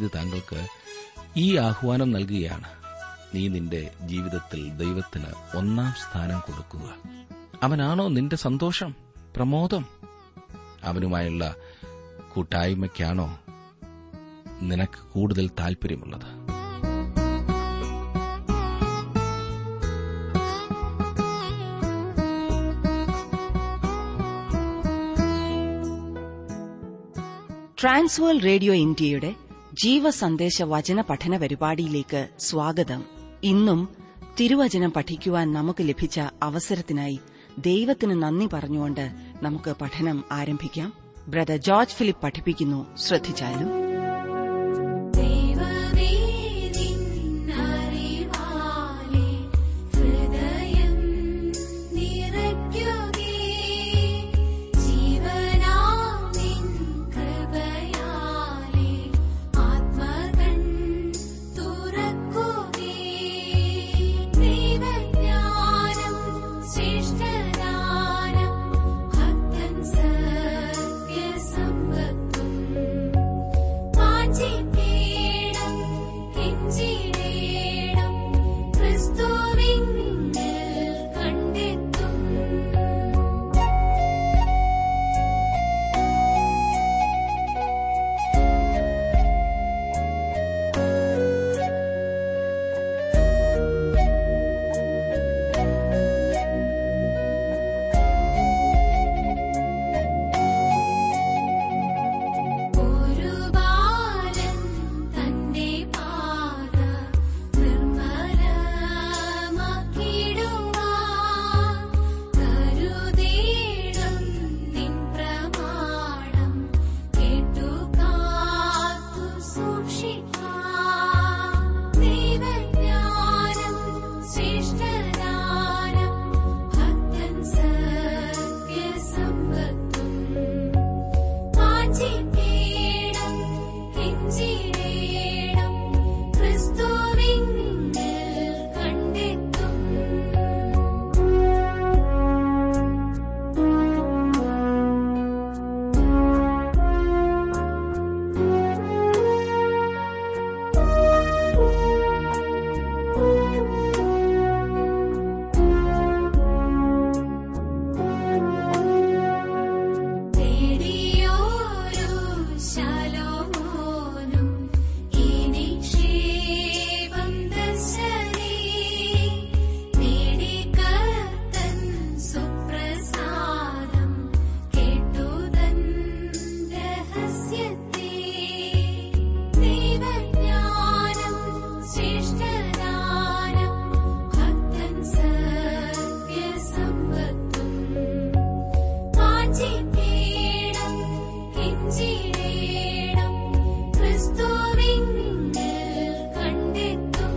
ദാവീദ് താങ്കൾക്ക് ഈ ആഹ്വാനം നൽകുകയാണ് നീ നിന്റെ ജീവിതത്തിൽ ദൈവത്തിന് ഒന്നാം സ്ഥാനം കൊടുക്കുക അവനാണോ നിന്റെ സന്തോഷം പ്രമോദം അവനുമായുള്ള കൂട്ടായ്മയ്ക്കാണോ നിനക്ക് കൂടുതൽ താൽപര്യമുള്ളത് ട്രാൻസ്വേൾ റേഡിയോ ഇന്ത്യയുടെ ജീവസന്ദേശ വചന പഠന പരിപാടിയിലേക്ക് സ്വാഗതം ഇന്നും തിരുവചനം പഠിക്കുവാൻ നമുക്ക് ലഭിച്ച അവസരത്തിനായി ദൈവത്തിന് നന്ദി പറഞ്ഞുകൊണ്ട് നമുക്ക് പഠനം ആരംഭിക്കാം ബ്രദർ ജോർജ് ഫിലിപ്പ് പഠിപ്പിക്കുന്നു ശ്രദ്ധിച്ചാലും ദൈവമേ നിന്നറിവാലേ ഹൃദയം നിറയ്ക്കുകേ ജീവനാം നിൻ കൃപയാലേ ആത്മകൺ തുറക്കുകേ ദൈവജ്ഞാനം ശ്രേഷ്ഠദാനം ഭക്തൻ സത്യസമ്പത്തും വാഞ്ചിക്കേണം കെഞ്ചിടേണം ക്രിസ്തുവിങ്കിൽ കണ്ടെത്തും ഒരു ബാലൻ തന്റെ പാത നിർമ്മലമാക്കിടുവാൻ കരുതേണം നിൻ പ്രമാണം കേട്ടു കാത്തു സൂക്ഷിക്കാം ദൈവജ്ഞാനം ശ്രേഷ്ഠദാനം ഭക്തൻ സത്യസമ്പത്തും വാഞ്ചിക്കേണം കെഞ്ചിടേണം ക്രിസ്തുവിങ്കിൽ കണ്ടെത്തും തേടിയോരു ശലോമോനും ഈ നിക്ഷേപം ദർശനേ നേടി കർത്തൻ സുപ്രസാദം കേട്ടു തൻ രഹസ്യത്തെ ദൈവജ്ഞാനം ശ്രേഷ്ഠദാനം ഭക്തൻ സത്യസമ്പത്തും വാഞ്ചിക്കേണം കെഞ്ചിടേണം ക്രിസ്തുവിങ്കിൽ കണ്ടെത്തും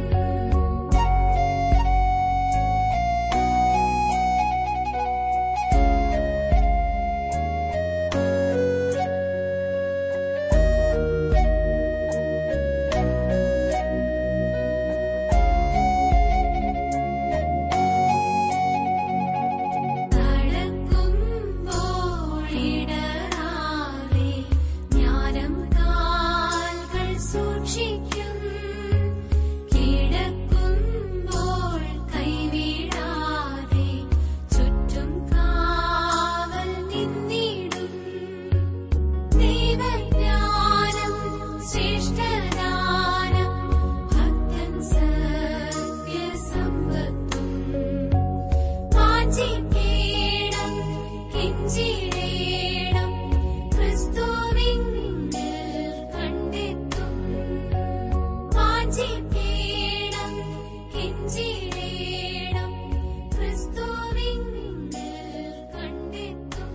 നടക്കുമ്പോഴിടറാതെ ജ്ഞാനം കാൽകൾ സൂക്ഷിക്കും കിടക്കുമ്പോൾ കൈവിടാതെ ചുറ്റും കാവൽ നിന്നിടും ദൈവജ്ഞാനം ശ്രേഷ്ഠദാനം ഭക്തൻ സത്യസമ്പത്തും വാഞ്ചിക്കേണം കെഞ്ചിടേണം ക്രിസ്തുവിങ്കിൽ കണ്ടെത്തും വാഞ്ചിക്കേണം കെഞ്ചിടേണം ക്രിസ്തുവിങ്കിൽ കണ്ടെത്തും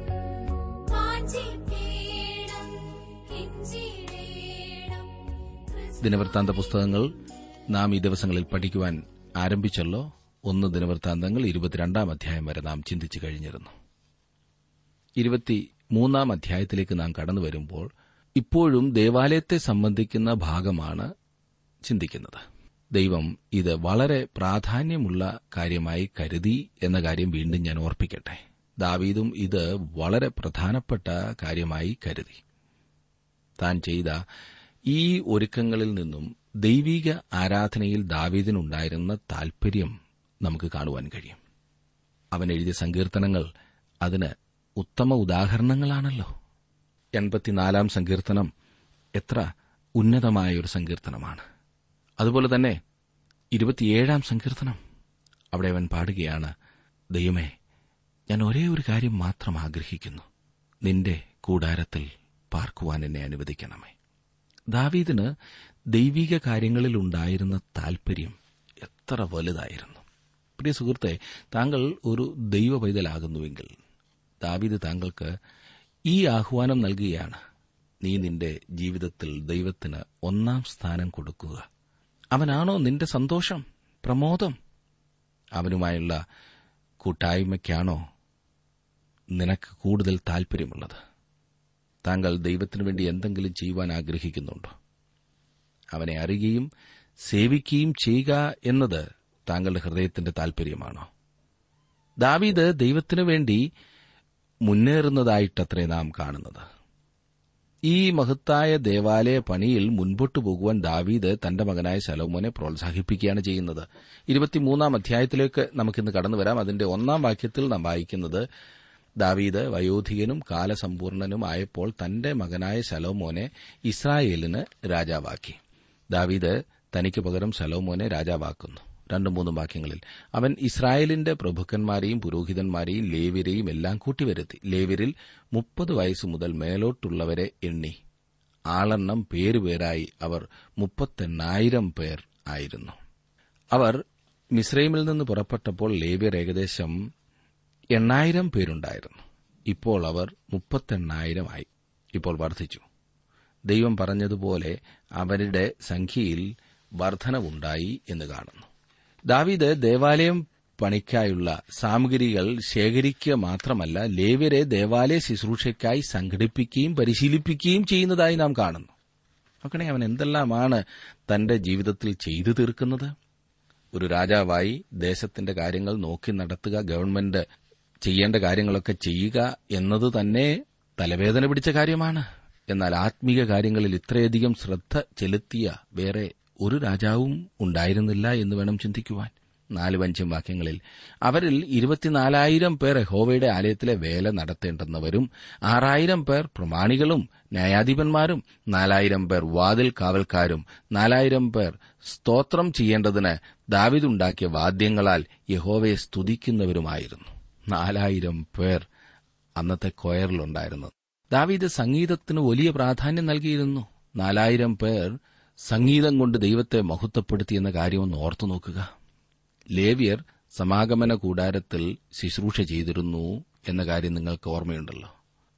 വാഞ്ചിക്കേണം കെഞ്ചിടേണം ദിനവൃത്താന്ത പുസ്തകങ്ങൾ നാം ഈ ദിവസങ്ങളിൽ പഠിക്കുവാൻ ആരംഭിച്ചല്ലോ ഒന്ന് ദിനവൃത്താന്തങ്ങൾ ഇരുപത്തിരണ്ടാം അധ്യായം വരെ നാം ചിന്തിച്ചു കഴിഞ്ഞിരുന്നു ഇരുപത്തിമൂന്നാം അധ്യായത്തിലേക്ക് നാം കടന്നു വരുമ്പോൾ ഇപ്പോഴും ദേവാലയത്തെ സംബന്ധിക്കുന്ന ഭാഗമാണ് ചിന്തിക്കുന്നത് ദൈവം ഇത് വളരെ പ്രാധാന്യമുള്ള കാര്യമായി കരുതി എന്ന കാര്യം വീണ്ടും ഞാൻ ഓർപ്പിക്കട്ടെ ദാവീദും ഇത് വളരെ പ്രധാനപ്പെട്ട കാര്യമായി കരുതി താൻ ചെയ്ത ഈ ഒരുക്കങ്ങളിൽ നിന്നും ദൈവിക ആരാധനയിൽ ദാവീദിനുണ്ടായിരുന്ന താൽപര്യം നമുക്ക് കാണുവാൻ കഴിയും അവൻ എഴുതിയ സങ്കീർത്തനങ്ങൾ അതിന് ഉത്തമ ഉദാഹരണങ്ങളാണല്ലോ എൺപത്തിനാലാം സങ്കീർത്തനം എത്ര ഉന്നതമായ ഒരു സങ്കീർത്തനമാണ് അതുപോലെ തന്നെ ഇരുപത്തിയേഴാം സങ്കീർത്തനം അവിടെ അവൻ പാടുകയാണ് ദൈവമേ ഞാൻ ഒരേ ഒരു കാര്യം മാത്രം ആഗ്രഹിക്കുന്നു നിന്റെ കൂടാരത്തിൽ പാർക്കുവാൻ എന്നെ അനുവദിക്കണമേ ദാവീദിന് ദൈവിക കാര്യങ്ങളിൽ ഉണ്ടായിരുന്ന താൽപര്യം എത്ര വലുതായിരുന്നു പ്രിയ സുഹൃത്തെ താങ്കൾ ഒരു ദൈവ പൈതലാകുന്നുവെങ്കിൽ ദാവീദ് താങ്കൾക്ക് ഈ ആഹ്വാനം നൽകുകയാണ് നീ നിന്റെ ജീവിതത്തിൽ ദൈവത്തിന് ഒന്നാം സ്ഥാനം കൊടുക്കുക അവനാണോ നിന്റെ സന്തോഷം പ്രമോദം അവനുമായുള്ള കൂട്ടായ്മയ്ക്കാണോ നിനക്ക് കൂടുതൽ താൽപര്യമുള്ളത് താങ്കൾ ദൈവത്തിനു വേണ്ടി എന്തെങ്കിലും ചെയ്യുവാൻ ആഗ്രഹിക്കുന്നുണ്ടോ അവനെ അറിയുകയും സേവിക്കുകയും ചെയ്യുക എന്നത് താങ്കളുടെ ഹൃദയത്തിന്റെ താൽപര്യമാണോ ദാവീദ് ദൈവത്തിനു വേണ്ടി മുന്നേറുന്നതായിട്ടത്രേ നാം കാണുന്നത് ഈ മഹത്തായ ദേവാലയ പണിയിൽ മുൻപോട്ടു പോകുവാൻ ദാവീദ് തന്റെ മകനായ ശലോമോനെ പ്രോത്സാഹിപ്പിക്കുകയാണ് ചെയ്യുന്നത് ഇരുപത്തിമൂന്നാം അധ്യായത്തിലേക്ക് നമുക്കിന്ന് കടന്നു വരാം അതിന്റെ ഒന്നാം വാക്യത്തിൽ നാം വായിക്കുന്നത് ദാവീദ് വയോധികനും കാലസമ്പൂർണനും ആയപ്പോൾ തന്റെ മകനായ ശലോമോനെ ഇസ്രായേലിന് രാജാവാക്കി ദാവീദ് തനിക്ക് പകരം ശലോമോനെ രാജാവാക്കുന്നു രണ്ടു മൂന്നും വാക്യങ്ങളിൽ അവൻ ഇസ്രായേലിന്റെ പ്രഭുക്കന്മാരെയും പുരോഹിതന്മാരെയും ലേവ്യരെയും എല്ലാം കൂട്ടിവരുത്തി ലേവ്യരിൽ മുപ്പത് വയസ്സ് മുതൽ മേലോട്ടുള്ളവരെ എണ്ണി ആളെണ്ണം പേരുപേരായി അവർ മുപ്പത്തെണ്ണായിരം പേർ ആയിരുന്നു അവർ മിസ്രൈമിൽ നിന്ന് പുറപ്പെട്ടപ്പോൾ ലേവ്യർ ഏകദേശം എണ്ണായിരം പേരുണ്ടായിരുന്നു ഇപ്പോൾ അവർ മുപ്പത്തെണ്ണായിരമായി ഇപ്പോൾ വർദ്ധിച്ചു ദൈവം പറഞ്ഞതുപോലെ അവരുടെ സംഖ്യയിൽ വർധനവുണ്ടായി എന്ന് കാണുന്നു ദാവീദ് ദേവാലയം പണിക്കായുള്ള സാമഗ്രികൾ ശേഖരിക്കുക മാത്രമല്ല ലേവ്യരെ ദേവാലയ ശുശ്രൂഷയ്ക്കായി സംഘടിപ്പിക്കുകയും പരിശീലിപ്പിക്കുകയും ചെയ്യുന്നതായി നാം കാണുന്നു നോക്കണേ അവൻ എന്തെല്ലാമാണ് തന്റെ ജീവിതത്തിൽ ചെയ്തു തീർക്കുന്നത് ഒരു രാജാവായി ദേശത്തിന്റെ കാര്യങ്ങൾ നോക്കി നടത്തുക ഗവൺമെന്റ് ചെയ്യേണ്ട കാര്യങ്ങളൊക്കെ ചെയ്യുക എന്നത് തന്നെ തലവേദന പിടിച്ച കാര്യമാണ് എന്നാൽ ആത്മീക കാര്യങ്ങളിൽ ഇത്രയധികം ശ്രദ്ധ ചെലുത്തിയ വേറെ ഒരു രാജാവും ഉണ്ടായിരുന്നില്ല എന്ന് വേണം ചിന്തിക്കുവാൻ നാലും അഞ്ചും വാക്യങ്ങളിൽ അവരിൽ ഇരുപത്തിനാലായിരം പേർ യഹോവയുടെ ആലയത്തിലെ വേല നടത്തേണ്ടുന്നവരും ആറായിരം പേർ പ്രമാണികളും ന്യായാധിപന്മാരും നാലായിരം പേർ വാതിൽ കാവൽക്കാരും നാലായിരം പേർ സ്തോത്രം ചെയ്യേണ്ടതിന് ദാവിദുണ്ടാക്കിയ വാദ്യങ്ങളാൽ യഹോവയെ സ്തുതിക്കുന്നവരുമായിരുന്നു നാലായിരം പേർ അന്നത്തെ കൊയറിലുണ്ടായിരുന്നു ദാവീദ് സംഗീതത്തിന് വലിയ പ്രാധാന്യം നൽകിയിരുന്നു നാലായിരം പേർ സംഗീതം കൊണ്ട് ദൈവത്തെ മഹത്വപ്പെടുത്തി എന്ന കാര്യം ഒന്ന് ഓർത്തു നോക്കുക ലേവ്യർ സമാഗമന കൂടാരത്തിൽ ശുശ്രൂഷ ചെയ്തിരുന്നു എന്ന കാര്യം നിങ്ങൾക്ക് ഓർമ്മയുണ്ടല്ലോ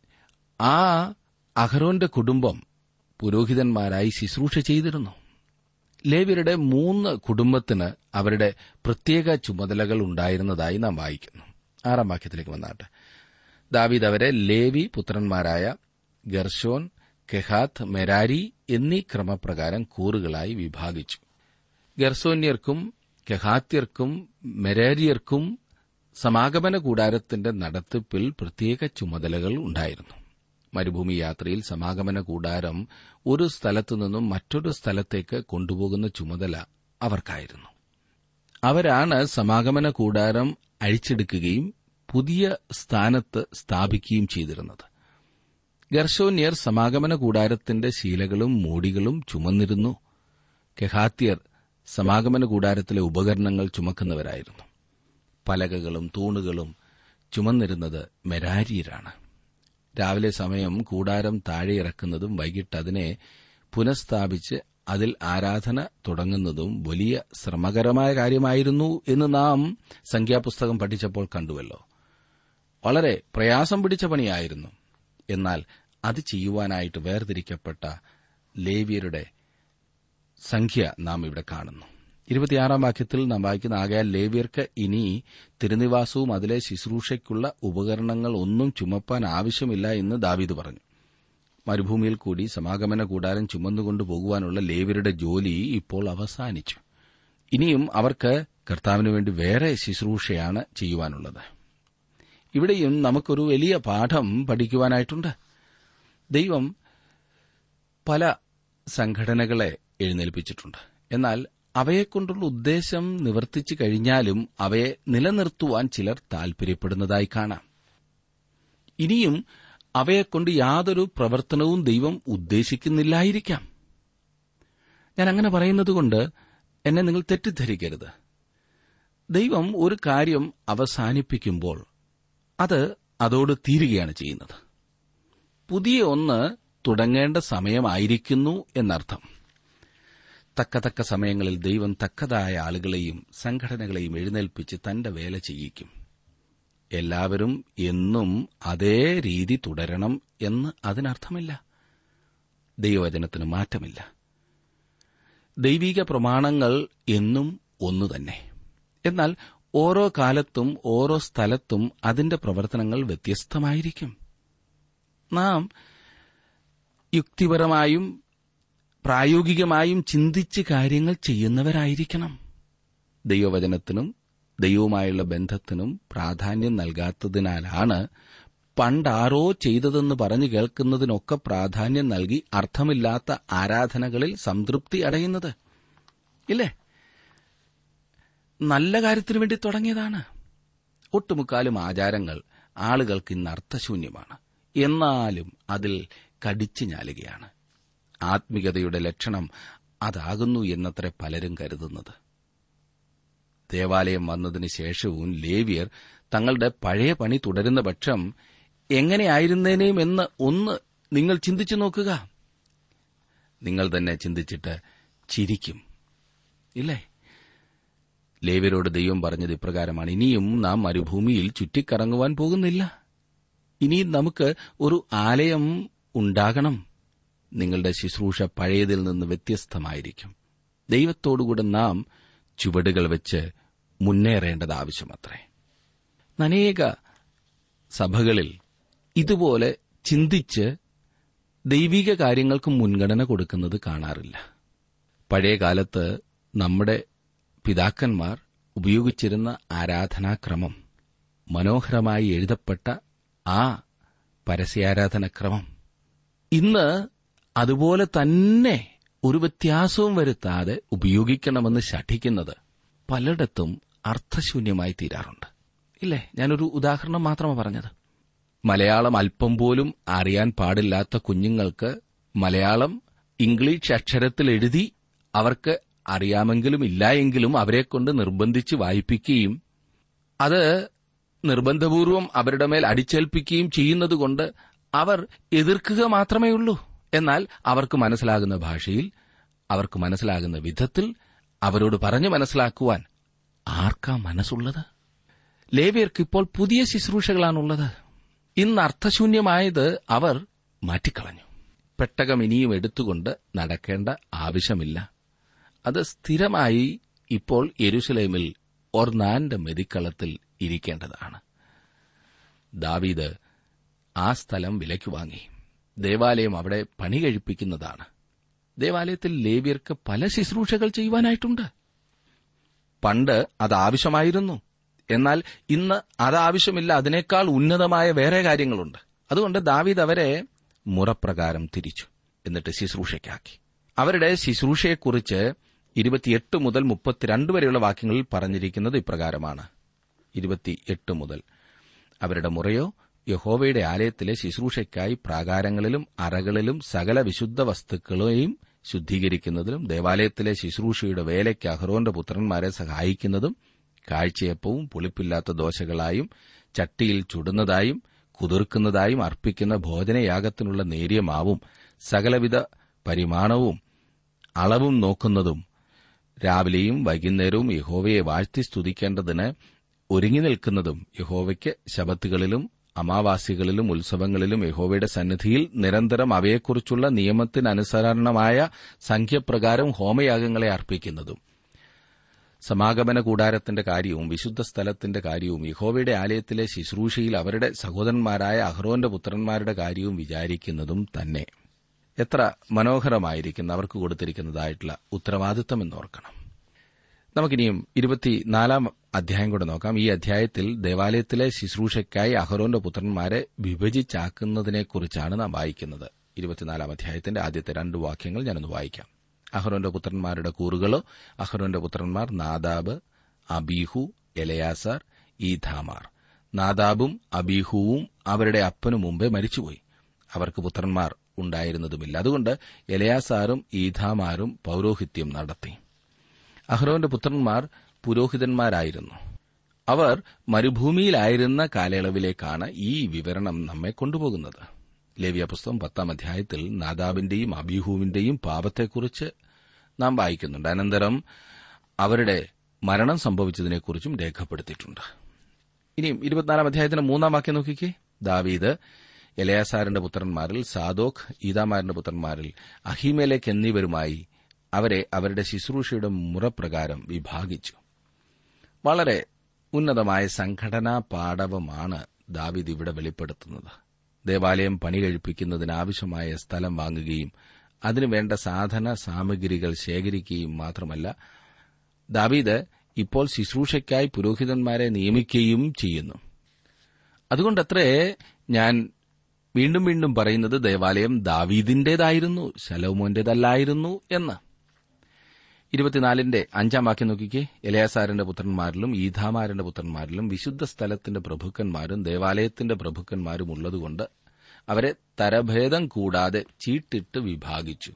ആ അഹരോന്റെ കുടുംബം പുരോഹിതന്മാരായി ശുശ്രൂഷ ചെയ്തിരുന്നു ലേവ്യരുടെ മൂന്ന് കുടുംബത്തിന് അവരുടെ പ്രത്യേക ചുമതലകൾ ഉണ്ടായിരുന്നതായി നാം വായിക്കുന്നു ആറാം വാക്യത്തിലേക്ക് വന്നാട്ടെ ദാവീദ് അവരെ ലേവി പുത്രന്മാരായ ഗർഷോൻ കെഹാത്ത് മെരാരി എന്നീ ക്രമപ്രകാരം കൂറുകളായി വിഭാഗിച്ചു ഗർസോന്യർക്കും കെഹാത്യർക്കും മെരാരിയർക്കും സമാഗമന കൂടാരത്തിന്റെ നടത്തിപ്പിൽ പ്രത്യേക ചുമതലകൾ ഉണ്ടായിരുന്നു മരുഭൂമി യാത്രയിൽ സമാഗമന കൂടാരം ഒരു സ്ഥലത്തു നിന്നും മറ്റൊരു സ്ഥലത്തേക്ക് കൊണ്ടുപോകുന്ന ചുമതല അവർക്കായിരുന്നു അവരാണ് സമാഗമന കൂടാരം അഴിച്ചെടുക്കുകയും പുതിയ സ്ഥാനത്ത് സ്ഥാപിക്കുകയും ചെയ്തിരുന്നത് ഗർഷോന്യർ സമാഗമന കൂടാരത്തിന്റെ ശീലകളും മൂടികളും ചുമന്നിരുന്നു കെഹാത്യർ സമാഗമന കൂടാരത്തിലെ ഉപകരണങ്ങൾ ചുമക്കുന്നവരായിരുന്നു പലകകളും തൂണുകളും ചുമന്നിരുന്നത് മെരാരിയരാണ് രാവിലെ സമയം കൂടാരം താഴെ ഇറക്കുന്നതും വൈകിട്ട് അതിനെ പുനഃസ്ഥാപിച്ച് അതിൽ ആരാധന തുടങ്ങുന്നതും വലിയ ശ്രമകരമായ കാര്യമായിരുന്നു എന്ന് നാം സംഖ്യാപുസ്തകം പഠിച്ചപ്പോൾ കണ്ടുവല്ലോ വളരെ പ്രയാസം പിടിച്ച പണിയായിരുന്നു എന്നാൽ അത് ചെയ്യുവാനായിട്ട് വേർതിരിക്കപ്പെട്ട ലേവ്യരുടെ സംഖ്യ നാം ഇവിടെ കാണുന്നു ഇരുപത്തിയാറാം വാക്യത്തിൽ നാം വായിക്കുന്ന ആകയാൽ ലേവ്യർക്ക് ഇനി തിരുനിവാസവും അതിലെ ശുശ്രൂഷയ്ക്കുള്ള ഉപകരണങ്ങൾ ഒന്നും ചുമപ്പാൻ ആവശ്യമില്ല എന്ന് ദാവീദ് പറഞ്ഞു മരുഭൂമിയിൽ കൂടി സമാഗമന കൂടാരം ചുമന്നുകൊണ്ടു പോകുവാനുള്ള ലേവ്യരുടെ ജോലി ഇപ്പോൾ അവസാനിച്ചു ഇനിയും അവർക്ക് കർത്താവിനു വേണ്ടി വേറെ ശുശ്രൂഷയാണ് ചെയ്യുവാനുള്ളത് ഇവിടെയും നമുക്കൊരു വലിയ പാഠം പഠിക്കുവാനായിട്ടുണ്ട് ദൈവം പല സംഘടനകളെ എഴുന്നേൽപ്പിച്ചിട്ടുണ്ട് എന്നാൽ അവയെക്കൊണ്ടുള്ള ഉദ്ദേശം നിവർത്തിച്ചു കഴിഞ്ഞാലും അവയെ നിലനിർത്തുവാൻ ചിലർ താൽപര്യപ്പെടുന്നതായി കാണാം ഇനിയും അവയെക്കൊണ്ട് യാതൊരു പ്രവർത്തനവും ദൈവം ഉദ്ദേശിക്കുന്നില്ലായിരിക്കാം ഞാൻ അങ്ങനെ പറയുന്നതുകൊണ്ട് എന്നെ നിങ്ങൾ തെറ്റിദ്ധരിക്കരുത് ദൈവം ഒരു കാര്യം അവസാനിപ്പിക്കുമ്പോൾ അത് അതോട് തീരുകയാണ് ചെയ്യുന്നത് പുതിയ ഒന്ന് തുടങ്ങേണ്ട സമയമായിരിക്കുന്നു എന്നർത്ഥം തക്കതക്ക സമയങ്ങളിൽ ദൈവം തക്കതായ ആളുകളെയും സംഘടനകളെയും എഴുന്നേൽപ്പിച്ച് തന്റെ വേല ചെയ്യിക്കും എല്ലാവരും എന്നും അതേ രീതി തുടരണം എന്ന് അതിനർത്ഥമില്ല ദൈവവചനത്തിന് മാറ്റമില്ല ദൈവിക പ്രമാണങ്ങൾ എന്നും ഒന്നു തന്നെ എന്നാൽ ഓരോ കാലത്തും ഓരോ സ്ഥലത്തും അതിന്റെ പ്രവർത്തനങ്ങൾ വ്യത്യസ്തമായിരിക്കും നാം യുക്തിപരമായും പ്രായോഗികമായും ചിന്തിച്ച് കാര്യങ്ങൾ ചെയ്യുന്നവരായിരിക്കണം ദൈവവചനത്തിനും ദൈവവുമായുള്ള ബന്ധത്തിനും പ്രാധാന്യം നൽകാത്തതിനാലാണ് പണ്ടാരോ ചെയ്തതെന്ന് പറഞ്ഞു കേൾക്കുന്നതിനൊക്കെ പ്രാധാന്യം നൽകി അർത്ഥമില്ലാത്ത ആരാധനകളിൽ സംതൃപ്തി അടയുന്നത് ഇല്ലേ നല്ല കാര്യത്തിനു വേണ്ടി തുടങ്ങിയതാണ് ഒട്ടുമുക്കാലും ആചാരങ്ങൾ ആളുകൾക്ക് ഇന്ന് അർത്ഥശൂന്യമാണ് എന്നാലും അതിൽ കടിച്ചു ഞാലുകയാണ് ആത്മികതയുടെ ലക്ഷണം അതാകുന്നു എന്നത്ര പലരും കരുതുന്നത് ദേവാലയം വന്നതിന് ശേഷവും ലേവിയർ തങ്ങളുടെ പഴയ പണി തുടരുന്ന പക്ഷം എങ്ങനെയായിരുന്നേനേയും എന്ന് ഒന്ന് നിങ്ങൾ ചിന്തിച്ചു നോക്കുക നിങ്ങൾ തന്നെ ചിന്തിച്ചിട്ട് ചിരിക്കും ഇല്ലേ ലേവ്യരോട് ദൈവം പറഞ്ഞത് ഇപ്രകാരമാണ് ഇനിയും നാം മരുഭൂമിയിൽ ചുറ്റിക്കറങ്ങുവാൻ പോകുന്നില്ല ഇനിയും നമുക്ക് ഒരു ആലയം ഉണ്ടാകണം നിങ്ങളുടെ ശുശ്രൂഷ പഴയതിൽ നിന്ന് വ്യത്യസ്തമായിരിക്കും ദൈവത്തോടുകൂടെ നാം ചുവടുകൾ വെച്ച് മുന്നേറേണ്ടത് ആവശ്യമത്രേ അനേക സഭകളിൽ ഇതുപോലെ ചിന്തിച്ച് ദൈവിക കാര്യങ്ങൾക്ക് മുൻഗണന കൊടുക്കുന്നത് കാണാറില്ല പഴയ കാലത്ത് നമ്മുടെ പിതാക്കന്മാർ ഉപയോഗിച്ചിരുന്ന ആരാധനാക്രമം മനോഹരമായി എഴുതപ്പെട്ട ആ പരസ്യാരാധനക്രമം ഇന്ന് അതുപോലെ തന്നെ ഒരു വ്യത്യാസവും വരുത്താതെ ഉപയോഗിക്കണമെന്ന് ശഠിക്കുന്നത് പലയിടത്തും അർത്ഥശൂന്യമായി തീരാറുണ്ട് ഇല്ലേ ഞാനൊരു ഉദാഹരണം മാത്രമാണ് പറഞ്ഞത് മലയാളം അല്പം പോലും അറിയാൻ പാടില്ലാത്ത കുഞ്ഞുങ്ങൾക്ക് മലയാളം ഇംഗ്ലീഷ് അക്ഷരത്തിൽ എഴുതി അവർക്ക് അറിയാമെങ്കിലും ഇല്ലായെങ്കിലും അവരെക്കൊണ്ട് നിർബന്ധിച്ച് വായിപ്പിക്കുകയും അത് നിർബന്ധപൂർവം അവരുടെ മേൽ അടിച്ചേൽപ്പിക്കുകയും ചെയ്യുന്നതുകൊണ്ട് അവർ എതിർക്കുക മാത്രമേ ഉള്ളൂ എന്നാൽ അവർക്ക് മനസ്സിലാകുന്ന ഭാഷയിൽ അവർക്ക് മനസ്സിലാകുന്ന വിധത്തിൽ അവരോട് പറഞ്ഞു മനസ്സിലാക്കുവാൻ ആർക്കാ മനസ്സുള്ളത് ലേവിയർക്ക് ഇപ്പോൾ പുതിയ ശുശ്രൂഷകളാണുള്ളത് ഇന്ന് അർത്ഥശൂന്യമായത് അവർ മാറ്റിക്കളഞ്ഞു പെട്ടകം ഇനിയും എടുത്തുകൊണ്ട് നടക്കേണ്ട ആവശ്യമില്ല അത് സ്ഥിരമായി ഇപ്പോൾ യെരുസലേമിൽ ഒർനാന്റെ മെതിക്കളത്തിൽ ഇരിക്കേണ്ടതാണ് ദാവീദ് ആ സ്ഥലം വിലയ്ക്ക് വാങ്ങി ദേവാലയം അവിടെ പണി കഴിപ്പിക്കുന്നതാണ് ദേവാലയത്തിൽ ലേവ്യർക്ക് പല ശുശ്രൂഷകൾ ചെയ്യുവാനായിട്ടുണ്ട് പണ്ട് അത് ആവശ്യമായിരുന്നു എന്നാൽ ഇന്ന് അതാവശ്യമില്ല അതിനേക്കാൾ ഉന്നതമായ വേറെ കാര്യങ്ങളുണ്ട് അതുകൊണ്ട് ദാവീദ് അവരെ മുറപ്രകാരം തിരിച്ചു എന്നിട്ട് ശുശ്രൂഷയ്ക്കാക്കി അവരുടെ ശുശ്രൂഷയെക്കുറിച്ച് ഇരുപത്തിയെട്ട് മുതൽ മുപ്പത്തിരണ്ട് വരെയുള്ള വാക്യങ്ങളിൽ പറഞ്ഞിരിക്കുന്നത് ഇപ്രകാരമാണ് ഇരുപത്തിയെട്ട് മുതൽ അവരുടെ മുറയോ യഹോവയുടെ ആലയത്തിലെ ശുശ്രൂഷയ്ക്കായി പ്രാകാരങ്ങളിലും അറകളിലും സകല വിശുദ്ധ വസ്തുക്കളെയും ശുദ്ധീകരിക്കുന്നതിലും ദേവാലയത്തിലെ ശുശ്രൂഷയുടെ വേലയ്ക്ക് അഹ്റോന്റെ പുത്രന്മാരെ സഹായിക്കുന്നതും കാഴ്ചയപ്പവും പുളിപ്പില്ലാത്ത ദോശകളായും ചട്ടിയിൽ ചുടുന്നതായും കുതിർക്കുന്നതായും അർപ്പിക്കുന്ന ഭോജനയാഗത്തിനുള്ള നേരിയ മാവും സകലവിധ പരിമാണവും അളവും നോക്കുന്നതും രാവിലെയും വൈകുന്നേരവും യഹോവയെ വാഴ്ത്തി സ്തുതിക്കേണ്ടതിന് ഒരുങ്ങി നിൽക്കുന്നതും യഹോവയ്ക്ക് ശബത്തുകളിലും അമാവാസികളിലും ഉത്സവങ്ങളിലും യഹോവയുടെ സന്നിധിയിൽ നിരന്തരം അവയെക്കുറിച്ചുള്ള നിയമത്തിനനുസരണമായ സംഖ്യപ്രകാരം ഹോമയാഗങ്ങളെ അർപ്പിക്കുന്നതും സമാഗമന കൂടാരത്തിന്റെ കാര്യവും വിശുദ്ധ സ്ഥലത്തിന്റെ കാര്യവും യഹോവയുടെ ആലയത്തിലെ ശുശ്രൂഷയിൽ അവരുടെ സഹോദരന്മാരായ അഹ്റോന്റെ പുത്രന്മാരുടെ കാര്യവും വിചാരിക്കുന്നതും തന്നെ എത്ര മനോഹരമായിരിക്കുന്ന അവർക്ക് കൊടുത്തിരിക്കുന്നതായിട്ടുള്ള ഉത്തരവാദിത്തം എന്നോർക്കണം നമുക്കിനിയും ഇരുപത്തിനാലാം അധ്യായം കൂടെ നോക്കാം ഈ അധ്യായത്തിൽ ദേവാലയത്തിലെ ശുശ്രൂഷയ്ക്കായി അഹരോന്റെ പുത്രന്മാരെ വിഭജിച്ചാക്കുന്നതിനെക്കുറിച്ചാണ് നാം വായിക്കുന്നത് ഇരുപത്തിനാലാം അധ്യായത്തിന്റെ ആദ്യത്തെ രണ്ട് വാക്യങ്ങൾ ഞാനൊന്ന് വായിക്കാം അഹ്റോന്റെ പുത്രന്മാരുടെ കൂറുകളോ അഹ്റോന്റെ പുത്രന്മാർ നാദാബ് അബീഹു എലയാസാർ ഈഥാമാർ നാദാബും അബീഹുവും അവരുടെ അപ്പനു മുമ്പേ മരിച്ചുപോയി അവർക്ക് പുത്രന്മാർ ഉണ്ടായിരുന്നതുമില്ല അതുകൊണ്ട് എലയാസാറും ഈഥാമാരും പൌരോഹിത്യം നടത്തി അഹ്റോന്റെ പുത്രന്മാർ പുരോഹിതന്മാരായിരുന്നു അവർ മരുഭൂമിയിലായിരുന്ന കാലയളവിലേക്കാണ് ഈ വിവരണം നമ്മെ കൊണ്ടുപോകുന്നത് ലേവ്യ പുസ്തകം പത്താം അധ്യായത്തിൽ നാദാബിന്റെയും അബിഹുവിന്റെയും പാപത്തെക്കുറിച്ച് നാം വായിക്കുന്നുണ്ട് അനന്തരം അവരുടെ മരണം സംഭവിച്ചതിനെക്കുറിച്ചും രേഖപ്പെടുത്തിയിട്ടുണ്ട് ഇനിയും ഇരുപത്തിനാലാം അധ്യായത്തിന്റെ മൂന്നാം വാക്യം നോക്കിക്കേ ദാവീദ് എലയാസാറിന്റെ പുത്രന്മാരിൽ സാദോഖ് ഈതാമാരിന്റെ പുത്രന്മാരിൽ അഹിമേലേക്ക് എന്നിവരുമായി അവരെ അവരുടെ ശുശ്രൂഷയുടെ മുറപ്രകാരം വിഭാഗിച്ചു വളരെ ഉന്നതമായ സംഘടനാ പാടവമാണ് ദാവീദ് ഇവിടെ വെളിപ്പെടുത്തുന്നത് ദേവാലയം പണി കഴിപ്പിക്കുന്നതിന് ആവശ്യമായ സ്ഥലം വാങ്ങുകയും അതിനുവേണ്ട സാധന സാമഗ്രികൾ ശേഖരിക്കുകയും മാത്രമല്ല ദാവീദ് ഇപ്പോൾ ശുശ്രൂഷയ്ക്കായി പുരോഹിതന്മാരെ നിയമിക്കുകയും ചെയ്യുന്നു അതുകൊണ്ടത്രേ ഞാൻ വീണ്ടും വീണ്ടും പറയുന്നത് ദേവാലയം ദാവീദിന്റേതായിരുന്നു ശലോമോന്റേതല്ലായിരുന്നു എന്ന് ഇരുപത്തിനാലിന്റെ അഞ്ചാം വാക്യം നോക്കിക്കേ എലയാസാറിന്റെ പുത്രന്മാരിലും ഈഥാമാരന്റെ പുത്രന്മാരിലും വിശുദ്ധ സ്ഥലത്തിന്റെ പ്രഭുക്കന്മാരും ദേവാലയത്തിന്റെ പ്രഭുക്കന്മാരും ഉള്ളതുകൊണ്ട് അവരെ തരഭേദം കൂടാതെ ചീട്ടിട്ട് വിഭാഗിച്ചു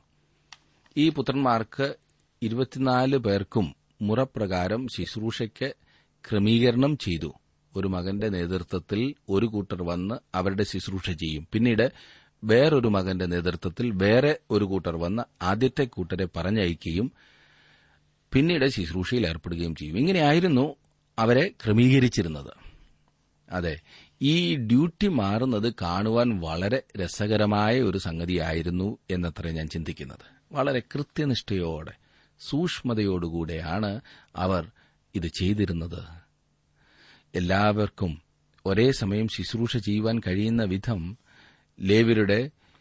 ഈ പുത്രന്മാർക്ക് ഇരുപത്തിനാല് പേർക്കും മുറപ്രകാരം ശുശ്രൂഷയ്ക്ക് ക്രമീകരണം ചെയ്തു ഒരു മകന്റെ നേതൃത്വത്തിൽ ഒരു കൂട്ടർ വന്ന് അവരുടെ ശുശ്രൂഷ ചെയ്യും പിന്നീട് വേറൊരു മകന്റെ നേതൃത്വത്തിൽ വേറെ ഒരു കൂട്ടർ വന്ന് ആദ്യത്തെ കൂട്ടരെ പറഞ്ഞയക്കുകയും പിന്നീട് ശുശ്രൂഷയിൽ ഏർപ്പെടുകയും ചെയ്യും ഇങ്ങനെയായിരുന്നു അവരെ ക്രമീകരിച്ചിരുന്നത് അതെ ഈ ഡ്യൂട്ടി മാറുന്നത് കാണുവാൻ വളരെ രസകരമായ ഒരു സംഗതിയായിരുന്നു എന്നത്ര ഞാൻ ചിന്തിക്കുന്നത് വളരെ കൃത്യനിഷ്ഠയോടെ സൂക്ഷ്മതയോടുകൂടെയാണ് അവർ ഇത് ചെയ്തിരുന്നത് എല്ലാവർക്കും ഒരേ സമയം ശുശ്രൂഷ ചെയ്യുവാൻ കഴിയുന്ന വിധം ലേവരുടെ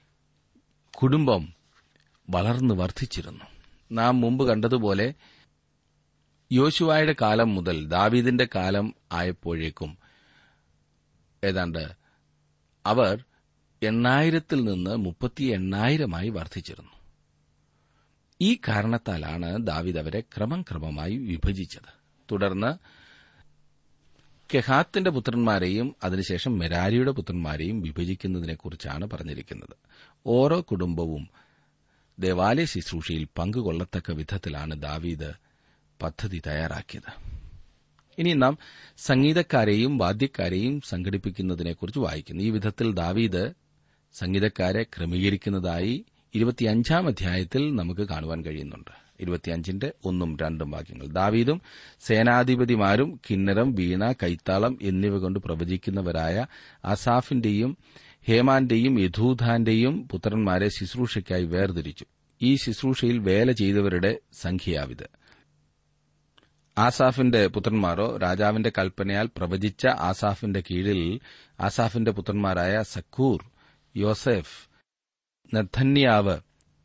കുടുംബം വളർന്നു വർദ്ധിച്ചിരുന്നു നാം മുമ്പ് കണ്ടതുപോലെ യോശുവായുടെ കാലം മുതൽ ദാവീദിന്റെ കാലം ആയപ്പോഴേക്കും ഏതാണ്ട് അവർ എണ്ണായിരത്തിൽ നിന്ന് മുപ്പത്തി എണ്ണായിരമായി വർദ്ധിച്ചിരുന്നു ഈ കാരണത്താലാണ് ദാവീദ് അവരെ ക്രമം ക്രമമായി വിഭജിച്ചത് തുടർന്ന് കെഹാത്തിന്റെ പുത്രന്മാരെയും അതിനുശേഷം മെരാരിയുടെ പുത്രന്മാരെയും വിഭജിക്കുന്നതിനെക്കുറിച്ചാണ് പറഞ്ഞിരിക്കുന്നത് ഓരോ കുടുംബവും ദേവാലയ ശുശ്രൂഷയിൽ പങ്കുകൊള്ളത്തക്ക വിധത്തിലാണ് ദാവീദ് പദ്ധതി തയ്യാറാക്കിയത് ഇനി നാം സംഗീതക്കാരെയും വാദ്യക്കാരെയും സംഘടിപ്പിക്കുന്നതിനെക്കുറിച്ച് വായിക്കുന്നു ഈ വിധത്തിൽ ദാവീദ് സംഗീതക്കാരെ ക്രമീകരിക്കുന്നതായി ഇരുപത്തിയഞ്ചാം അധ്യായത്തിൽ നമുക്ക് കാണുവാൻ കഴിയുന്നുണ്ട് ഇരുപത്തിയഞ്ചിന്റെ ഒന്നും രണ്ടും വാക്യങ്ങൾ ദാവീദും സേനാധിപതിമാരും കിന്നരം വീണ കൈത്താളം എന്നിവ കൊണ്ട് പ്രവചിക്കുന്നവരായ അസാഫിന്റെയും ഹേമാന്റെയും യഥൂധാന്റെയും പുത്രന്മാരെ ശുശ്രൂഷയ്ക്കായി വേർതിരിച്ചു ഈ ശുശ്രൂഷയിൽ വേല ചെയ്തവരുടെ സംഖ്യയാവിത് ആസാഫിന്റെ പുത്രന്മാരോ രാജാവിന്റെ കൽപ്പനയാൽ പ്രവചിച്ച ആസാഫിന്റെ കീഴിൽ ആസാഫിന്റെ പുത്രന്മാരായ സക്കൂർ യോസെഫ് നഥന്യാവ്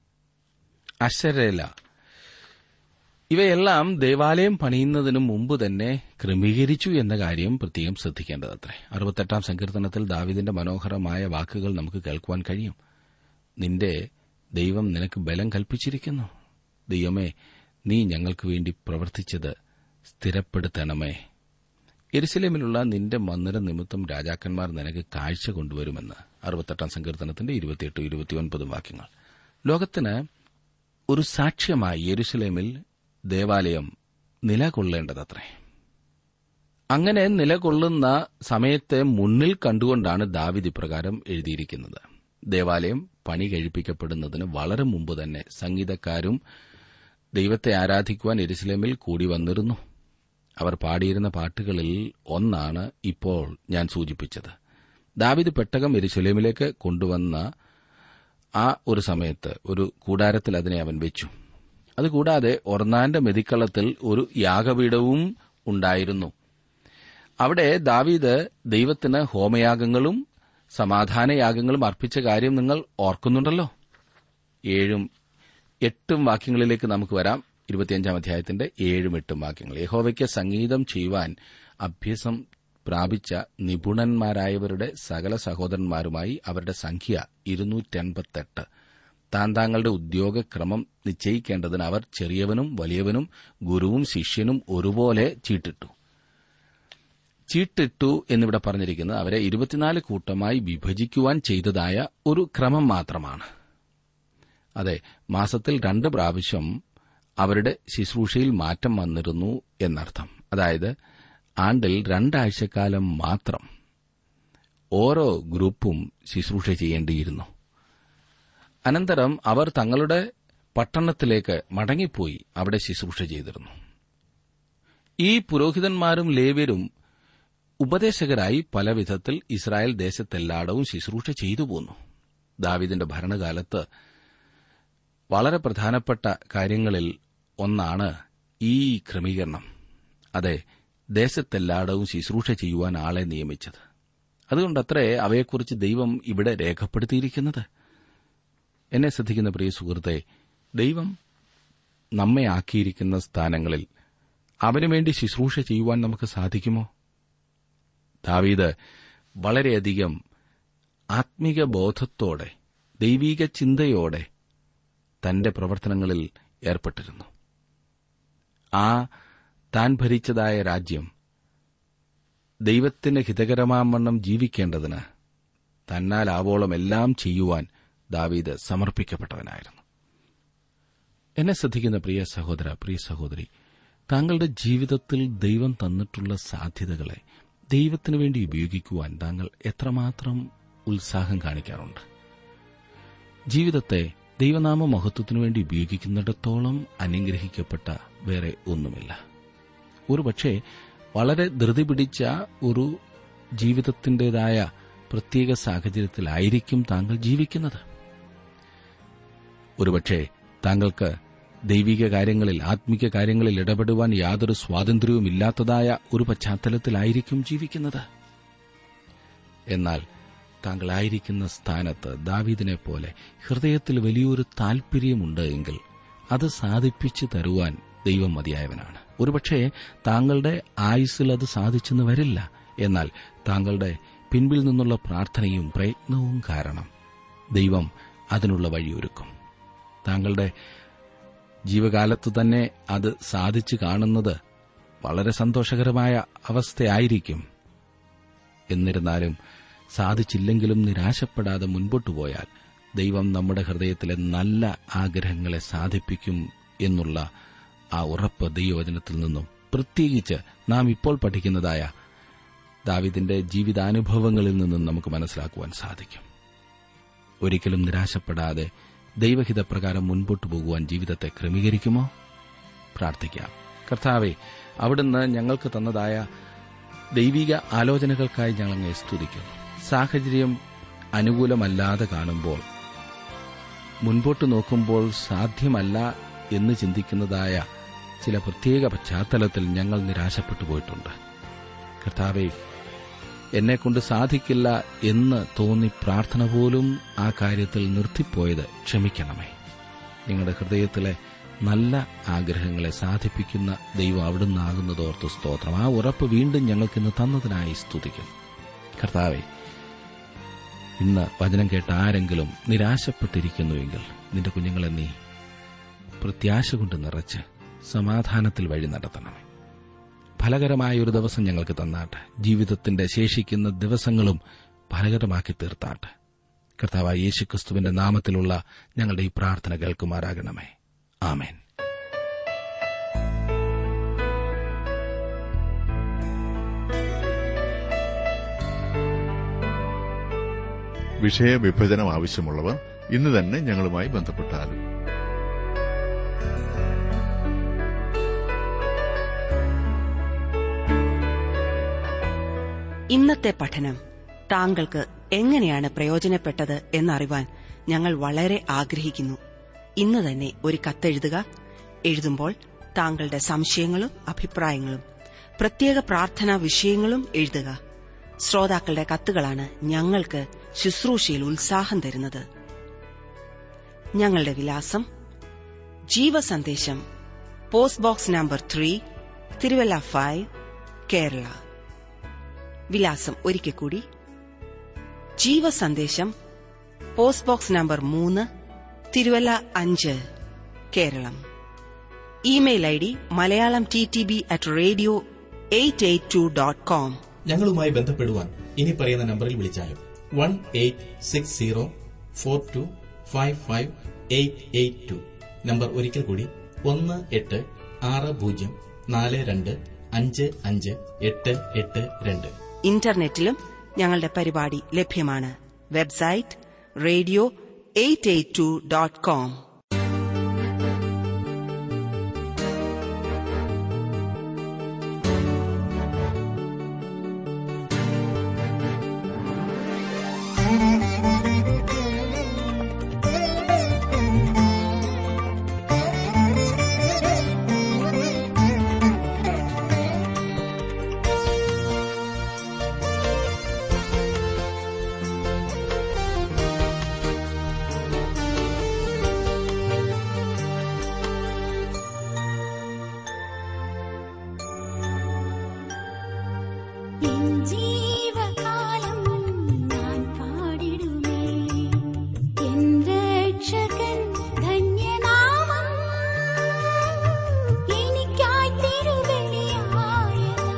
അശരേല ഇവയെല്ലാം ദേവാലയം പണിയുന്നതിനു മുമ്പ് തന്നെ ക്രമീകരിച്ചു എന്ന കാര്യം പ്രത്യേകം ശ്രദ്ധിക്കേണ്ടതത്രേ അറുപത്തെട്ടാം സങ്കീർത്തനത്തിൽ ദാവിദിന്റെ മനോഹരമായ വാക്കുകൾ നമുക്ക് കേൾക്കുവാൻ കഴിയും നിന്റെ ദൈവം നിനക്ക് ബലം കൽപ്പിച്ചിരിക്കുന്നു ദൈവമേ നീ ഞങ്ങൾക്ക് വേണ്ടി പ്രവർത്തിച്ചത് സ്ഥിരപ്പെടുത്തണമേ എരുസലേമിലുള്ള നിന്റെ മന്ദിര നിമിത്തം രാജാക്കന്മാർ നിനക്ക് കാഴ്ച കൊണ്ടുവരുമെന്ന് അറുപത്തെട്ടാം സങ്കീർത്തനത്തിന്റെ ഇരുപത്തിയെട്ട് ഇരുപത്തിയൊൻപതും വാക്യങ്ങൾ ലോകത്തിന് ഒരു സാക്ഷ്യമായി യെരുസലേമിൽ ദേവാലയം നിലകൊള്ളേണ്ടതത്രേ അങ്ങനെ നിലകൊള്ളുന്ന സമയത്തെ മുന്നിൽ കണ്ടുകൊണ്ടാണ് ദാവിദ് ഇപ്രകാരം എഴുതിയിരിക്കുന്നത് ദേവാലയം പണി കഴിപ്പിക്കപ്പെടുന്നതിന് വളരെ മുമ്പ് തന്നെ സംഗീതക്കാരും ദൈവത്തെ ആരാധിക്കുവാൻ എരുസലേമിൽ കൂടി വന്നിരുന്നു അവർ പാടിയിരുന്ന പാട്ടുകളിൽ ഒന്നാണ് ഇപ്പോൾ ഞാൻ സൂചിപ്പിച്ചത് ദാവിദ് പെട്ടകം എരുസലേമിലേക്ക് കൊണ്ടുവന്ന ആ ഒരു സമയത്ത് ഒരു കൂടാരത്തിൽ അതിനെ അവൻ വെച്ചു അതുകൂടാതെ ഒർന്നാന്റെ മെതിക്കളത്തിൽ ഒരു യാഗപീഠവും ഉണ്ടായിരുന്നു അവിടെ ദാവീദ് ദൈവത്തിന് ഹോമയാഗങ്ങളും സമാധാനയാഗങ്ങളും അർപ്പിച്ച കാര്യം നിങ്ങൾ ഓർക്കുന്നുണ്ടല്ലോ ഏഴും എട്ടും വാക്യങ്ങളിലേക്ക് നമുക്ക് വരാം ഇരുപത്തിയഞ്ചാം അധ്യായത്തിന്റെ ഏഴും എട്ടും വാക്യങ്ങൾ യഹോവയ്ക്ക് സംഗീതം ചെയ്യുവാൻ അഭ്യസം പ്രാപിച്ച നിപുണന്മാരായവരുടെ സകല സഹോദരന്മാരുമായി അവരുടെ സംഖ്യ ഇരുന്നൂറ്റെൺപത്തെട്ട് താൻ താങ്കളുടെ ഉദ്യോഗക്രമം നിശ്ചയിക്കേണ്ടതിന് അവർ ചെറിയവനും വലിയവനും ഗുരുവും ശിഷ്യനും ഒരുപോലെ ചീട്ടിട്ടു ചീട്ടിട്ടു എന്നിവിടെ പറഞ്ഞിരിക്കുന്നത് അവരെ ഇരുപത്തിനാല് കൂട്ടമായി വിഭജിക്കുവാൻ ചെയ്തതായ ഒരു ക്രമം മാത്രമാണ് അതെ മാസത്തിൽ രണ്ട് പ്രാവശ്യം അവരുടെ ശുശ്രൂഷയിൽ മാറ്റം വന്നിരുന്നു എന്നർത്ഥം അതായത് ആണ്ടിൽ രണ്ടാഴ്ചക്കാലം മാത്രം ഓരോ ഗ്രൂപ്പും ശുശ്രൂഷ ചെയ്യേണ്ടിയിരുന്നു അനന്തരം അവർ തങ്ങളുടെ പട്ടണത്തിലേക്ക് മടങ്ങിപ്പോയി അവിടെ ശുശ്രൂഷ ചെയ്തിരുന്നു ഈ പുരോഹിതന്മാരും ലേവ്യരും ഉപദേശകരായി പല വിധത്തിൽ ഇസ്രായേൽ ദേശത്തെല്ലായിടവും ശുശ്രൂഷ ചെയ്തു പോന്നു ദാവിദിന്റെ ഭരണകാലത്ത് വളരെ പ്രധാനപ്പെട്ട കാര്യങ്ങളിൽ ഒന്നാണ് ഈ ക്രമീകരണം അതെ ദേശത്തെല്ലായിടവും ശുശ്രൂഷ ചെയ്യുവാൻ ആളെ നിയമിച്ചത് അതുകൊണ്ടത്രേ അവയെക്കുറിച്ച് ദൈവം ഇവിടെ രേഖപ്പെടുത്തിയിരിക്കുന്നത് എന്നെ ശ്രദ്ധിക്കുന്ന പ്രിയ സുഹൃത്തെ ദൈവം നമ്മെ ആക്കിയിരിക്കുന്ന സ്ഥാനങ്ങളിൽ അവനു വേണ്ടി ശുശ്രൂഷ ചെയ്യുവാൻ നമുക്ക് സാധിക്കുമോ ദാവീദ് വളരെയധികം ആത്മീക ബോധത്തോടെ ദൈവീക ചിന്തയോടെ തന്റെ പ്രവർത്തനങ്ങളിൽ ഏർപ്പെട്ടിരുന്നു ആ താൻ ഭരിച്ചതായ രാജ്യം ദൈവത്തിന് ഹിതകരമാവണ്ണം ജീവിക്കേണ്ടതിന് തന്നാൽ ആവോളം എല്ലാം ചെയ്യുവാൻ ദാവീദ് സമർപ്പിക്കപ്പെട്ടവനായിരുന്നു എന്നെ ശ്രദ്ധിക്കുന്ന പ്രിയ സഹോദര പ്രിയ സഹോദരി താങ്കളുടെ ജീവിതത്തിൽ ദൈവം തന്നിട്ടുള്ള സാധ്യതകളെ ദൈവത്തിനു വേണ്ടി ഉപയോഗിക്കുവാൻ താങ്കൾ എത്രമാത്രം ഉത്സാഹം കാണിക്കാറുണ്ട് ജീവിതത്തെ ദൈവനാമ മഹത്വത്തിനു വേണ്ടി ഉപയോഗിക്കുന്നിടത്തോളം അനുഗ്രഹിക്കപ്പെട്ട വേറെ ഒന്നുമില്ല ഒരുപക്ഷെ വളരെ ധൃതി പിടിച്ച ഒരു ജീവിതത്തിന്റേതായ പ്രത്യേക സാഹചര്യത്തിലായിരിക്കും താങ്കൾ ജീവിക്കുന്നത് ഒരുപക്ഷെ താങ്കൾക്ക് ദൈവിക കാര്യങ്ങളിൽ ആത്മിക കാര്യങ്ങളിൽ ഇടപെടുവാൻ യാതൊരു സ്വാതന്ത്ര്യവും ഇല്ലാത്തതായ ഒരു പശ്ചാത്തലത്തിലായിരിക്കും ജീവിക്കുന്നത് എന്നാൽ താങ്കളായിരിക്കുന്ന സ്ഥാനത്ത് ദാവീദിനെ പോലെ ഹൃദയത്തിൽ വലിയൊരു താൽപര്യമുണ്ട് എങ്കിൽ അത് സാധിപ്പിച്ചു തരുവാൻ ദൈവം മതിയായവനാണ് ഒരുപക്ഷെ താങ്കളുടെ ആയുസ്സിൽ അത് സാധിച്ചെന്ന് വരില്ല എന്നാൽ താങ്കളുടെ പിൻപിൽ നിന്നുള്ള പ്രാർത്ഥനയും പ്രയത്നവും കാരണം ദൈവം അതിനുള്ള വഴിയൊരുക്കും താങ്കളുടെ ജീവകാലത്ത് തന്നെ അത് സാധിച്ചു കാണുന്നത് വളരെ സന്തോഷകരമായ അവസ്ഥയായിരിക്കും എന്നിരുന്നാലും സാധിച്ചില്ലെങ്കിലും നിരാശപ്പെടാതെ മുൻപോട്ടു പോയാൽ ദൈവം നമ്മുടെ ഹൃദയത്തിലെ നല്ല ആഗ്രഹങ്ങളെ സാധിപ്പിക്കും എന്നുള്ള ആ ഉറപ്പ് ദൈവവചനത്തിൽ നിന്നും പ്രത്യേകിച്ച് നാം ഇപ്പോൾ പഠിക്കുന്നതായ ദാവിദിന്റെ ജീവിതാനുഭവങ്ങളിൽ നിന്നും നമുക്ക് മനസ്സിലാക്കുവാൻ സാധിക്കും ഒരിക്കലും നിരാശപ്പെടാതെ ദൈവഹിതപ്രകാരം മുൻപോട്ടു പോകുവാൻ ജീവിതത്തെ ക്രമീകരിക്കുമോ പ്രാർത്ഥിക്കാം കർത്താവെ അവിടുന്ന് ഞങ്ങൾക്ക് തന്നതായ ദൈവിക ആലോചനകൾക്കായി ഞങ്ങളങ്ങെ സ്തുതിക്കുന്നു സാഹചര്യം അനുകൂലമല്ലാതെ കാണുമ്പോൾ മുൻപോട്ട് നോക്കുമ്പോൾ സാധ്യമല്ല എന്ന് ചിന്തിക്കുന്നതായ ചില പ്രത്യേക പശ്ചാത്തലത്തിൽ ഞങ്ങൾ നിരാശപ്പെട്ടു പോയിട്ടുണ്ട് കർത്താവെ എന്നെക്കൊണ്ട് സാധിക്കില്ല എന്ന് തോന്നി പ്രാർത്ഥന പോലും ആ കാര്യത്തിൽ നിർത്തിപ്പോയത് ക്ഷമിക്കണമേ നിങ്ങളുടെ ഹൃദയത്തിലെ നല്ല ആഗ്രഹങ്ങളെ സാധിപ്പിക്കുന്ന ദൈവം അവിടുന്ന് ആകുന്നതോർത്ത് സ്തോത്രം ആ ഉറപ്പ് വീണ്ടും ഞങ്ങൾക്കിന്ന് തന്നതിനായി സ്തുതിക്കും കർത്താവെ ഇന്ന് വചനം കേട്ട ആരെങ്കിലും നിരാശപ്പെട്ടിരിക്കുന്നുവെങ്കിൽ നിന്റെ കുഞ്ഞുങ്ങളെ നീ പ്രത്യാശ കൊണ്ട് നിറച്ച് സമാധാനത്തിൽ വഴി നടത്തണമേ ഫലകരമായ ഒരു ദിവസം ഞങ്ങൾക്ക് തന്നാട്ടെ ജീവിതത്തിന്റെ ശേഷിക്കുന്ന ദിവസങ്ങളും ഫലകരമാക്കി തീർത്താട്ടെ കർത്താവായ യേശുക്രിസ്തുവിന്റെ നാമത്തിലുള്ള ഞങ്ങളുടെ ഈ പ്രാർത്ഥന കേൾക്കുമാറാകണമേ ആമേൻ വിഷയവിഭജനം ആവശ്യമുള്ളവർ ഇന്ന് തന്നെ ഞങ്ങളുമായി ബന്ധപ്പെട്ടാലും ഇന്നത്തെ പഠനം താങ്കൾക്ക് എങ്ങനെയാണ് പ്രയോജനപ്പെട്ടത് എന്നറിവാൻ ഞങ്ങൾ വളരെ ആഗ്രഹിക്കുന്നു ഇന്ന് തന്നെ ഒരു കത്തെഴുതുക എഴുതുമ്പോൾ താങ്കളുടെ സംശയങ്ങളും അഭിപ്രായങ്ങളും പ്രത്യേക പ്രാർത്ഥനാ വിഷയങ്ങളും എഴുതുക ശ്രോതാക്കളുടെ കത്തുകളാണ് ഞങ്ങൾക്ക് ശുശ്രൂഷയിൽ ഉത്സാഹം തരുന്നത് ഞങ്ങളുടെ വിലാസം Jeevasandesham post box number three Thiruvalla five Kerala വിലാസം ഒരിക്കൽ കൂടി ജീവസന്ദേശം പോസ്റ്റ് ബോക്സ് നമ്പർ മൂന്ന് തിരുവല്ല അഞ്ച് Keralam email I D Malayalam T T B at radio eight eight two dot com ഞങ്ങളുമായി ബന്ധപ്പെടുവാൻ ഇനി പറയുന്ന നമ്പറിൽ വിളിച്ചാലും one eight six zero four two five five eight eight two number ഒരിക്കൽ കൂടി ഒന്ന് എട്ട് ആറ് പൂജ്യം നാല് രണ്ട് അഞ്ച് അഞ്ച് എട്ട് എട്ട് രണ്ട് ഇന്റർനെറ്റിലും ഞങ്ങളുടെ പരിപാടി ലഭ്യമാണ് website radio eight eight two dot com എൻ ജീവകാലം ഞാൻ പാടിടുമേ എൻ രക്ഷകൻ ധന്യനാമം എനിക്കായി തിരുവെളിയായതാ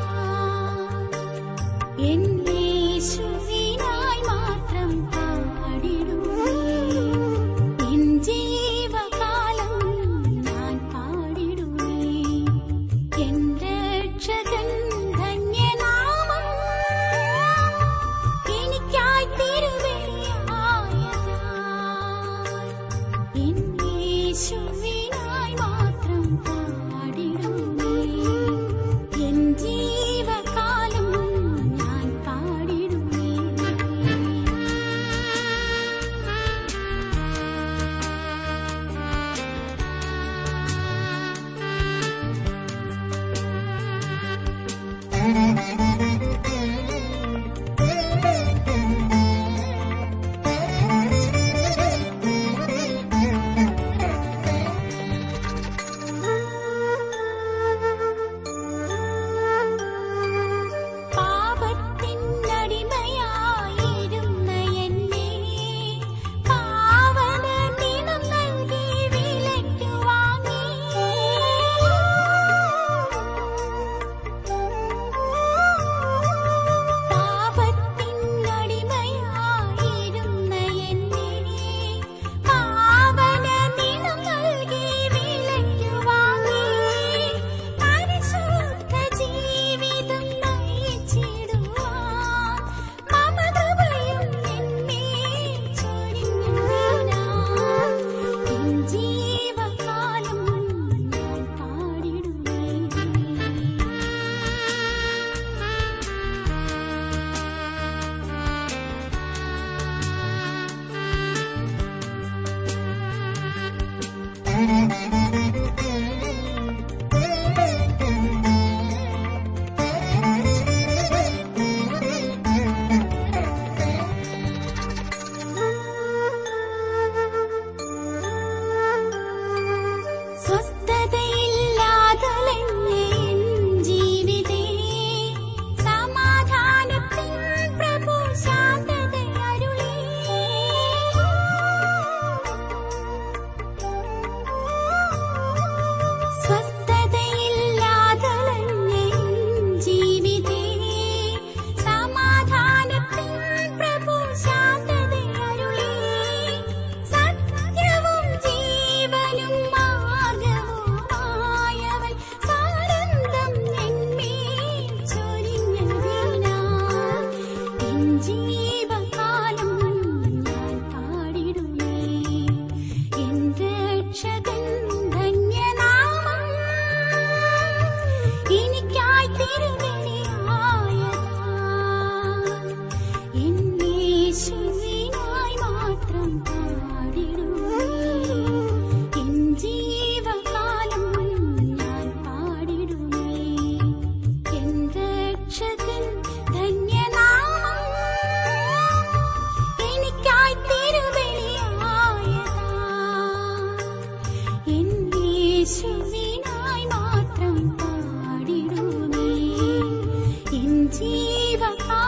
എൻ യേശുവിനായി മാത്രം പാടിടുമേ എൻ ജീവകാലം ഞാൻ പാടിടുമേ എൻ രക്ഷകൻ ധന്യനാമം എനിക്കായി തിരുവെളിയായതാ എൻ യേശുവിനായി മാത്രം പാടിടുമേ എൻ ജീവകാലം ഞാൻ പാടിടുമേ പാപത്തിനടിമയായിരുന്ന എന്നെ പാവന നിണം നൽകി വിലയ്ക്കു വാങ്ങി പാപത്തിനടിമയായിരുന്ന എന്നെ പാവന നിണം നൽകി വിലയ്ക്കു വാങ്ങി പരിശുദ്ധ ജീവിതം നയിച്ചിടുവാൻ മമതയും എന്മേൽ ചൊരിഞ്ഞുവീണാൻ എൻ ജീവകാലം ഞാൻ പാടിടുമേ സ്വസ്ഥതയില്ലാതലഞ്ഞ എൻ ജീവിതേ സമാധാനത്തിൻ പ്രഭു ശാന്തതയരുളി സ്വസ്ഥതയില്ലാതലഞ്ഞ എൻ ജീവിതേ സമാധാനത്തിൻ പ്രഭു ശാന്തതയരുളി സത്യവും ജീവനും മാർഗവുമായവൻ സാനന്ദം എന്മേൽ ചൊരിഞ്ഞതിനാൽ എൻ ജീവകാലം ഞാൻ പാടിടുമേ എൻ രക്ഷകൻ ധന്യനാമം എനിക്കായി തിരുവെളിയായതാ എൻ യേശുവിനായി മാത്രം പാടിടുമേ എൻ ജീവകാലം ഞാൻ പാടിടുമേ എൻ രക്ഷകൻ ധന്യനാമം എനിക്കായി തിരുവെളിയായതാ എൻ യേശുവിനായി മാത്രം പാടിടുമേ എൻ ജീവകാലം